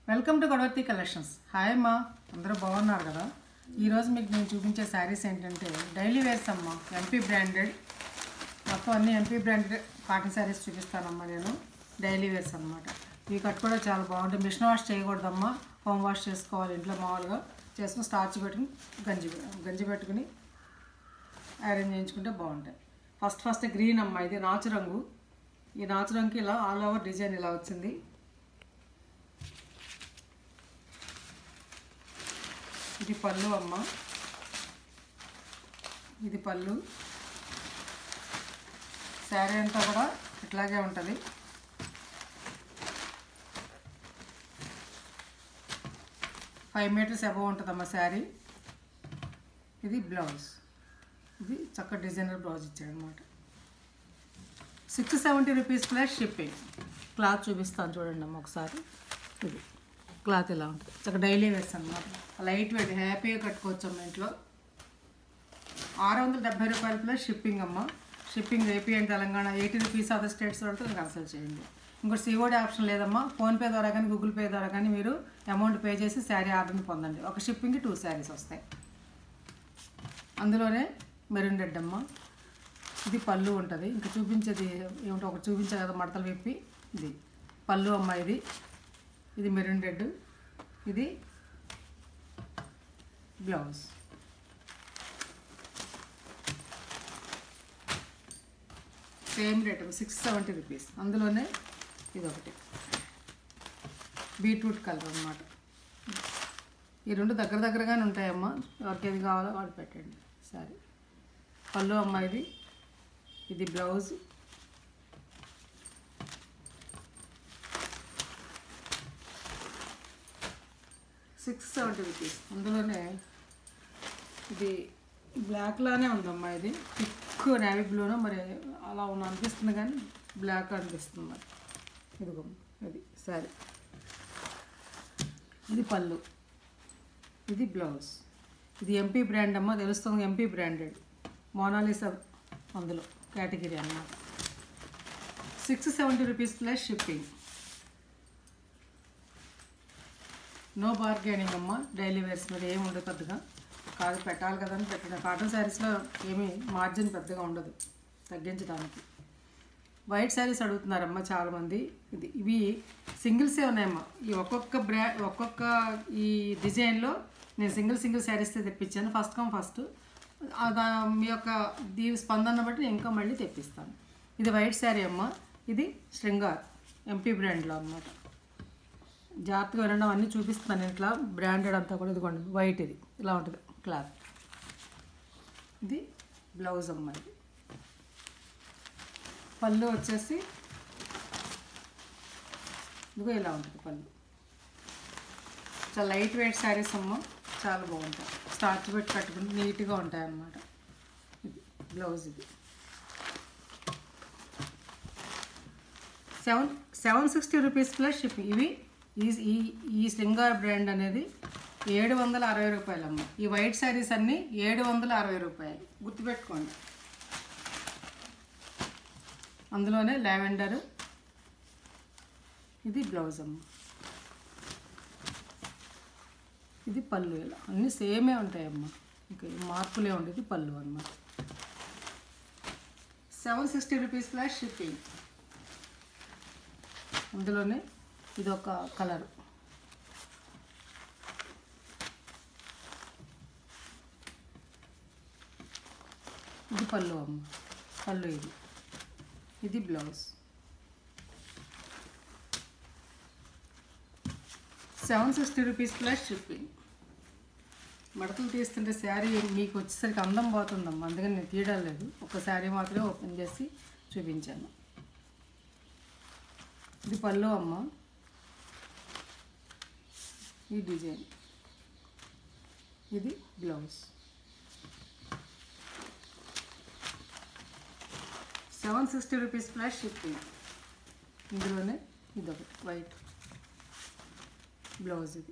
Welcome to Godavarthi collections hi అమ్మా అందరూ బాగున్నారు కదా ఈరోజు మీకు నేను చూపించే శారీస్ ఏంటంటే డైలీ వేర్స్ అమ్మా ఎంపీ బ్రాండెడ్ మొత్తం అన్ని ఎంపీ బ్రాండెడ్ కాటన్ శారీస్ చూపిస్తానమ్మా నేను డైలీ వేర్స్ అనమాట ఇవి కట్ కూడా చాలా బాగుంటుంది మిషన్ వాష్ చేయకూడదమ్మా హోమ్ వాష్ చేసుకోవాలి ఇంట్లో మామూలుగా చేసుకుని స్టార్చ్ పెట్టుకుని గంజి గంజి పెట్టుకుని ఐరన్ చేయించుకుంటే బాగుంటాయి ఫస్ట్ ఫస్ట్ గ్రీన్ అమ్మ ఇది నాచు రంగు ఈ నాచు రంగుకి ఇలా ఆల్ ఓవర్ డిజైన్ ఇలా వచ్చింది ఇది పళ్ళు అమ్మ ఇది పళ్ళు శారీ అంతా కూడా ఇట్లాగే ఉంటుంది ఫైవ్ మీటర్స్ అబవ్ ఉంటుందమ్మ శారీ ఇది బ్లౌజ్ ఇది చక్క డిజైనర్ బ్లౌజ్ ఇచ్చాడు అనమాట six seventy rupees plus shipping cloth చూపిస్తాను చూడండి అమ్మ ఒకసారి ఇది క్లాత్ ఇలా ఉంటుంది చక్క డైలీ వేర్స్ అనమాట లైట్ వెయిట్ హ్యాపీగా కట్టుకోవచ్చు అమ్మ ఇంట్లో ఆరు వందల డెబ్బై రూపాయలు ప్లస్ షిప్పింగ్ అమ్మ shipping AP and Telangana eighty rupees other states వాళ్ళతో కన్సల్ట్ చేయండి ఇంకోటి సిఓడి ఆప్షన్ లేదమ్మా ఫోన్పే ద్వారా కానీ గూగుల్ పే ద్వారా కానీ మీరు అమౌంట్ పే చేసి శారీ ఆర్డర్ని పొందండి ఒక షిప్పింగ్కి టూ శారీస్ వస్తాయి అందులోనే మెరూన్ రెడ్ అమ్మ ఇది పళ్ళు ఉంటుంది ఇంకా చూపించేది ఏమిటో ఒకటి చూపించే కదా మడతలు విప్పి ఇది పళ్ళు అమ్మ ఇది ఇది మెరూన్ రెడ్ ఇది blouse same rate six seventy rupees అందులోనే ఇది ఒకటి బీట్రూట్ కలర్ అన్నమాట ఈ రెండు దగ్గర దగ్గరగానే ఉంటాయమ్మా ఎవరికి ఏది కావాలో వాడు పెట్టండి సరే పళ్ళు అమ్మ ఇది ఇది బ్లౌజ్ సిక్స్ సెవెంటీ రూపీస్ అందులోనే ఇది బ్లాక్లానే ఉందమ్మా ఇది థిక్ నేవీ బ్లూనో మరి అలా ఉన్న అనిపిస్తుంది కానీ బ్లాక్ అనిపిస్తుంది మరి ఇదిగో ఇది సరే ఇది పళ్ళు ఇది బ్లౌజ్ ఇది ఎంపీ బ్రాండ్ అమ్మ తెలుస్తుంది ఎంపీ బ్రాండెడ్ మోనాలిసా అందులో కేటగిరీ అన్నమాట six seventy rupees plus shipping no bargaining అమ్మ డైలీ వేర్స్ మీద ఏమి ఉండదు పెద్దగా కాదు పెట్టాలి కదా అని పెట్టిన కాటన్ శారీస్లో ఏమీ మార్జిన్ పెద్దగా ఉండదు తగ్గించడానికి వైట్ శారీస్ అడుగుతున్నారమ్మా చాలామంది ఇది ఇవి సింగిల్సే ఉన్నాయమ్మా ఈ ఒక్కొక్క బ్రా ఒక్కొక్క ఈ డిజైన్లో నేను సింగిల్ సింగిల్ శారీస్ తెప్పించాను ఫస్ట్ కమ్ ఫస్ట్ మీ యొక్క దీని స్పందన బట్టి నేను ఇంకా మళ్ళీ తెప్పిస్తాను ఇది వైట్ శారీ అమ్మ ఇది శృంగార్ ఎంపీ బ్రాండ్లో అన్నమాట జాగ్రత్తగా వినడం అన్నీ చూపిస్తున్నాను ఇట్లా బ్రాండెడ్ అంతా కూడా ఇదిగోండి వైట్ ఇది ఇలా ఉంటుంది క్లాత్ ఇది బ్లౌజ్ అమ్మ ఇది పళ్ళు వచ్చేసి ఇదిగో ఇలా ఉంటుంది పళ్ళు చాలా లైట్ వెయిట్ శారీస్ అమ్మ చాలా బాగుంటాయి స్టార్చ్ పెట్టి కట్టుకుంటే నీట్గా ఉంటాయి అన్నమాట ఇది బ్లౌజ్ ఇది seven seven sixty rupees plus shipping ఇవి ఈ ఈ ఈ శృంగార్ బ్రాండ్ అనేది ఏడు వందల అరవై రూపాయలు అమ్మ ఈ వైట్ శారీస్ అన్నీ ఏడు వందల అరవై రూపాయలు గుర్తుపెట్టుకోండి అందులోనే లావెండర్ ఇది బ్లౌజ్ అమ్మ ఇది పళ్ళు ఇలా అన్నీ సేమే ఉంటాయమ్మా ఇంకా మార్పులే ఉండేది పళ్ళు అన్నమాట seven sixty rupees plus shipping అందులోనే ఇది ఒక కలర్ ఇది పళ్ళు అమ్మ పళ్ళు ఇది ఇది blouse seven sixty rupees plus shipping మడతలు తీస్తుంటే శారీ మీకు వచ్చేసరికి అందం పోతుందమ్మా అందుకని నేను తీయడం లేదు ఒక శారీ మాత్రమే ఓపెన్ చేసి చూపించాను ఇది పళ్ళు అమ్మ ఈ డిజైన్ ఇది blouse seven sixty rupees plus shipping ఇందులోనే ఇది ఒకటి వైట్ బ్లౌజ్ ఇది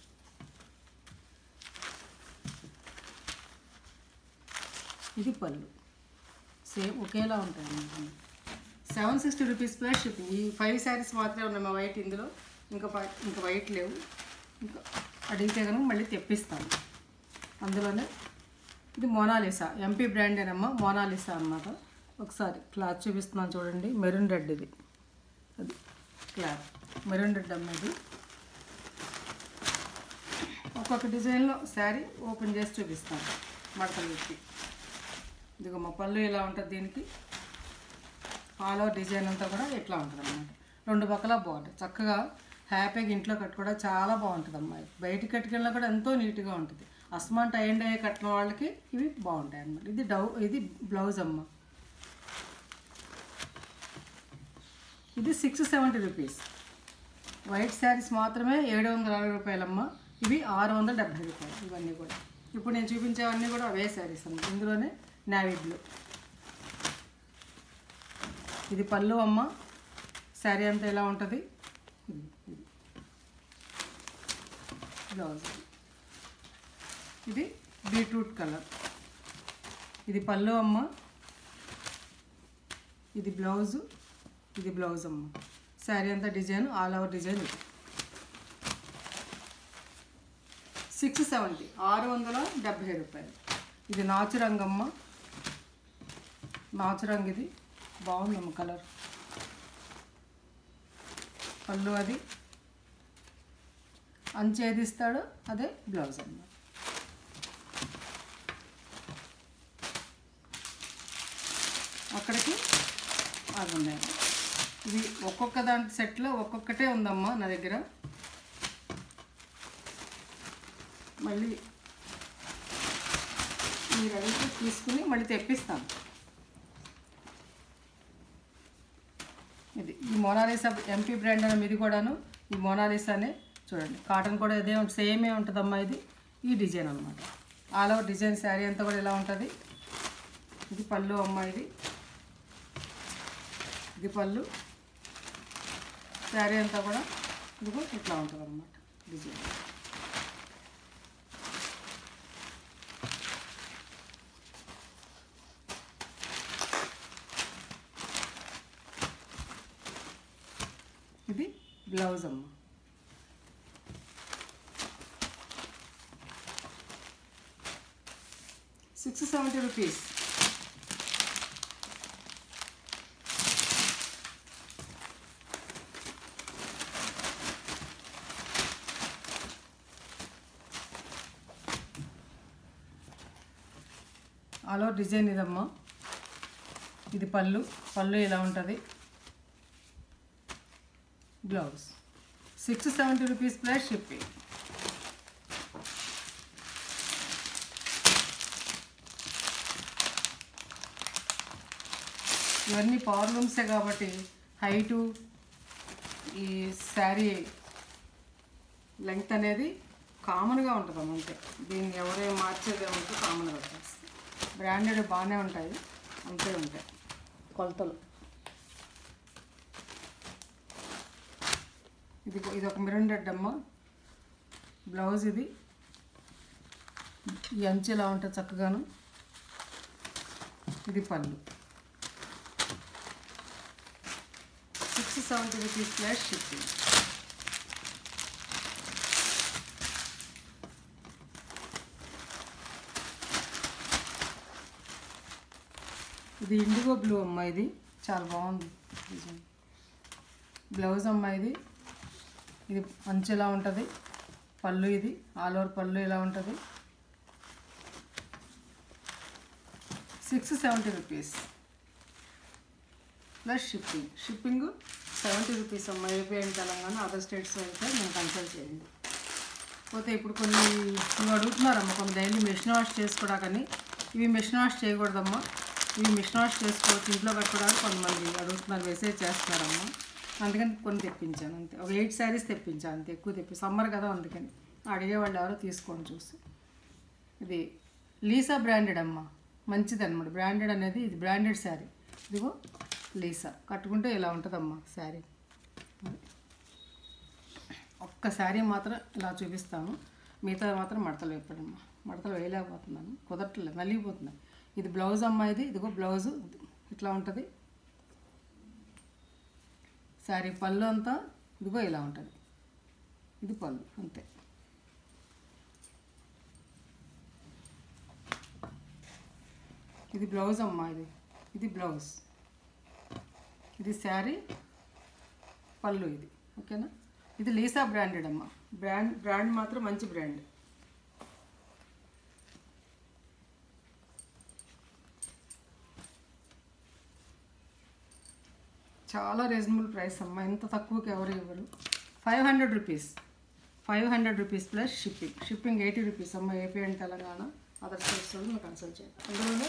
ఇది పళ్ళు సేమ్ ఒకేలా ఉంటాయి seven sixty rupees plus shipping ఈ ఫైవ్ శారీస్ మాత్రమే ఉన్నాయి మా వైట్ ఇందులో ఇంకా ప- ఇంకా వైట్ లేవు ఇంకా అడిగితే కనుక మళ్ళీ తెప్పిస్తాను అందులోనే ఇది మోనాలిసా ఎంపీ బ్రాండేనమ్మా మోనాలిసా అన్నమాట ఒకసారి క్లాత్ చూపిస్తున్నాను చూడండి మెరూన్ రెడ్ ఇది అది క్లాత్ మెరూన్ రెడ్ అమ్మ ఇది ఒక్కొక్క డిజైన్లో శారీ ఓపెన్ చేసి చూపిస్తాను మడతలు పెట్టి ఇదిగో మా పళ్ళు ఇలా ఉంటుంది దీనికి ఆల్ ఓవర్ డిజైన్ అంతా కూడా ఇట్లా ఉంటుంది అన్నమాట రెండు పక్కల బాగుంటుంది చక్కగా హ్యాపీగా ఇంట్లో కట్టుకోవడం చాలా బాగుంటుంది అమ్మాయి బయటికి కట్టుకెళ్ళినా కూడా ఎంతో నీట్గా ఉంటుంది అస్మాన్ టై అండ్ అయ్యే కట్టిన వాళ్ళకి ఇవి బాగుంటాయి అన్నమాట ఇది డౌ ఇది బ్లౌజ్ అమ్మ ఇది six seventy rupees white saris మాత్రమే ఏడు వందల అరవై రూపాయలమ్మ ఇవి ఆరు వందల డెబ్బై రూపాయలు ఇవన్నీ కూడా ఇప్పుడు నేను చూపించేవన్నీ కూడా అవే శారీస్ అమ్మ ఇందులోనే నావీ బ్లూ ఇది పళ్ళు అమ్మ శారీ అంతా ఎలా ఉంటుంది ఇది, ఇది. బ్లౌజ్ ఇది బీట్రూట్ కలర్ ఇది పళ్ళు అమ్మ ఇది బ్లౌజు ఇది బ్లౌజ్ అమ్మ శారీ అంతా డిజైన్ ఆల్ ఓవర్ డిజైన్ ఇది సిక్స్ సెవెంటీ ఆరు వందల డెబ్భై రూపాయలు ఇది నాచు రంగమ్మ నాచు రంగు ఇది బాగుందమ్మ కలర్ పళ్ళు అది అంచు ఏది ఇస్తాడో అదే బ్లౌజ్ అన్నమాట అక్కడికి అది ఉన్నాయి ఇది ఒక్కొక్క దాని సెట్లో ఒక్కొక్కటే ఉందమ్మా నా దగ్గర మళ్ళీ మీరు అడిగితే తీసుకుని మళ్ళీ తెప్పిస్తాను ఇది ఈ మోనాలిసా ఎంపీ బ్రాండ్ అని ఇది కూడాను ఈ మోనాలిసానే చూడండి కాటన్ కూడా ఇదే సేమే ఉంటుందమ్మా ఇది ఈ డిజైన్ అనమాట ఆల్ ఓవర్ డిజైన్ శారీ అంతా కూడా ఇలా ఉంటుంది ఇది పళ్ళు అమ్మ ఇది ఇది పళ్ళు శారీ అంతా కూడా ఇదిగో ఇట్లా ఉంటుంది అనమాట డిజైన్ ఇది బ్లౌజ్ అమ్మ six seventy rupees all over design ఇదమ్మా ఇది పళ్ళు పళ్ళు ఇలా ఉంటుంది blouse six seventy rupees plus shipping ఇవన్నీ పవర్ లూమ్సే కాబట్టి హైటు ఈ శారీ లెంగ్త్ అనేది కామన్గా ఉంటుంది అంతే దీన్ని ఎవరే మార్చేదే ఉంటే కామన్గా వచ్చేస్తుంది బ్రాండెడ్ బాగానే ఉంటాయి అంతే ఉంటాయి కొలతలు ఇది ఇది ఒక మిరన్ రెడ్ అమ్మ బ్లౌజ్ ఇది ఈ అంచు ఇలా ఉంటుంది చక్కగాను ఇది పళ్ళు six seventy rupees plus shipping ఇది ఇండిగో బ్లూ అమ్మ ఇది చాలా బాగుంది డిజైన్ బ్లౌజ్ అమ్మ ఇది ఇది అంచు ఎలా ఉంటుంది పళ్ళు ఇది ఆల్ ఓవర్ పళ్ళు ఇలా ఉంటుంది six seventy rupees plus shipping shipping seventy rupees అమ్మ AP and Telangana other states అయితే నేను కన్సల్ట్ చేయండి పోతే ఇప్పుడు కొన్ని నువ్వు అడుగుతున్నారమ్మా కొన్ని డైలీ మిషన్ వాష్ చేసుకోవడాకని ఇవి మిషన్ వాష్ చేయకూడదమ్మా ఇవి మిషన్ వాష్ చేసుకోవచ్చు ఇంట్లో కట్టుకోవడానికి కొంతమంది అడుగుతున్నారు మెసేజ్ చేస్తున్నారమ్మా అందుకని కొన్ని తెప్పించాను అంతే ఒక ఎయిట్ శారీస్ తెప్పించాను అంతే ఎక్కువ తెప్పి సమ్మర్ కదా అందుకని అడిగేవాళ్ళు ఎవరో తీసుకొని చూసి ఇది లీసా బ్రాండెడ్ అమ్మ మంచిది అనమాట బ్రాండెడ్ అనేది ఇది బ్రాండెడ్ శారీ ఇదిగో లీసా కట్టుకుంటే ఇలా ఉంటుందమ్మా శారీ ఒక్క శారీ మాత్రం ఇలా చూపిస్తాను మిగతా మాత్రం మడతలు వేపడమ్మా మడతలు వేయలేకపోతున్నాను కుదరట్లేదు నలిగిపోతున్నాయి ఇది బ్లౌజ్ అమ్మా ఇది ఇదిగో బ్లౌజు ఇట్లా ఉంటుంది శారీ పళ్ళు అంతా ఇదిగో ఇలా ఉంటుంది ఇది పళ్ళు అంతే ఇది బ్లౌజ్ అమ్మా ఇది ఇది బ్లౌజ్ ఇది శారీ పళ్ళు ఇది ఓకేనా ఇది లీసా బ్రాండెడ్ అమ్మా బ్రాండ్ బ్రాండ్ మాత్రం మంచి బ్రాండ్ చాలా రీజనబుల్ ప్రైస్ అమ్మా ఇంత తక్కువకి ఎవరు ఇవ్వరు five hundred rupees five hundred rupees plus shipping shipping eighty rupees అమ్మ AP and Telangana other states వాళ్ళు మీరు కన్సల్ట్ చేయండి అందులోనే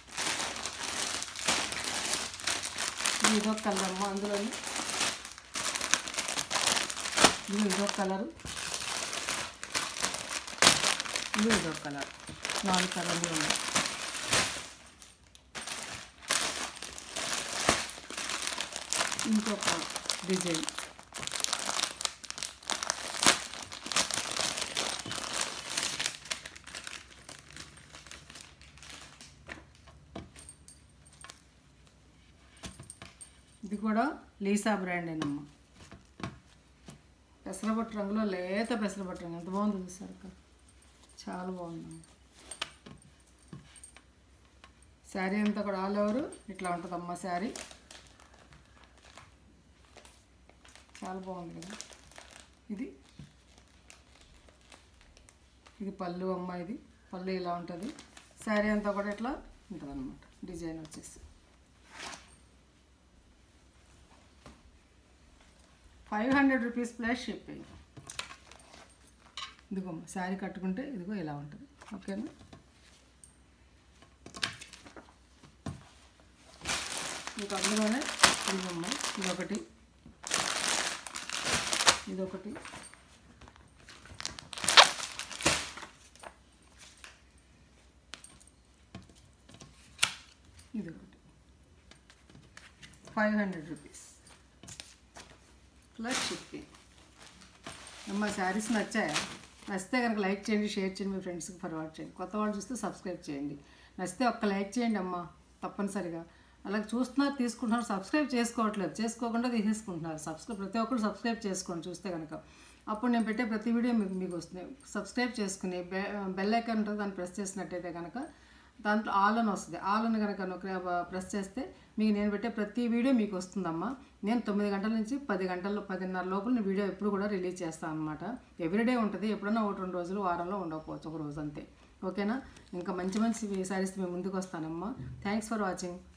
ఇది ఇదొక కలర్ అమ్మ అందులోనే ఇది ఇదొక కలరు ఇది ఇదొక కలర్ నాలుగు కలర్లు ఉన్నాయి ఇంకొక డిజైన్ ఇది కూడా లీసా బ్రాండ్ ఏనమ్మా పెసరపట్టు రంగులో లేత పెసరపట్టు రంగు ఎంత బాగుంది చూసారు అక్క చాలా బాగుంది శారీ అంతా కూడా ఆల్ ఓవర్ ఇట్లా ఉంటుందమ్మా శారీ చాలా బాగుంది కదా ఇది ఇది పళ్ళు అమ్మ ఇది పళ్ళు ఇలా ఉంటుంది శారీ అంతా కూడా ఇట్లా ఉంటుంది అనమాట డిజైన్ వచ్చేసి five hundred rupees plus shipping ఇదిగో శారీ కట్టుకుంటే ఇదిగో ఇలా ఉంటుంది ఓకేనా మీకు అందులోనే ఇదిగోమ్మ ఇదొకటి ఇదొకటి ఇదొకటి five hundred rupees plus shipping అమ్మ శారీస్ నచ్చాయా నచ్చితే కనుక లైక్ చేయండి షేర్ చేయండి మీ ఫ్రెండ్స్కి ఫార్వర్డ్ చేయండి కొత్త వాళ్ళు చూస్తే సబ్స్క్రైబ్ చేయండి నచ్చితే ఒక్క లైక్ చేయండి అమ్మ తప్పనిసరిగా అలాగే చూస్తున్నారు తీసుకుంటున్నారు సబ్స్క్రైబ్ చేసుకోవట్లేదు చేసుకోకుండా తీసేసుకుంటున్నారు సబ్స్క్రైబ్ ప్రతి ఒక్కరు సబ్స్క్రైబ్ చేసుకోండి చూస్తే కనుక అప్పుడు నేను పెట్టే ప్రతి వీడియో మీకు మీకు వస్తుంది సబ్స్క్రైబ్ చేసుకుని బె బెల్ ఐకాన్ ఉంటుంది దాన్ని ప్రెస్ చేసినట్టయితే కనుక దాంట్లో ఆల్ అని వస్తుంది ఆల్ అని కనుక నొక్కి ప్రెస్ చేస్తే మీకు నేను పెట్టే ప్రతి వీడియో మీకు వస్తుందమ్మా నేను తొమ్మిది గంటల నుంచి పది గంటల్లో పదిన్నర లోపల నేను వీడియో ఎప్పుడు కూడా రిలీజ్ చేస్తాను అనమాట ఎవ్రీడే ఉంటుంది ఎప్పుడైనా ఒకటి రెండు రోజులు వారంలో ఉండకపోవచ్చు ఒక రోజు అంతే ఓకేనా ఇంకా మంచి మంచి శారీస్ మేము ముందుకు వస్తానమ్మా థ్యాంక్స్ ఫర్ వాచింగ్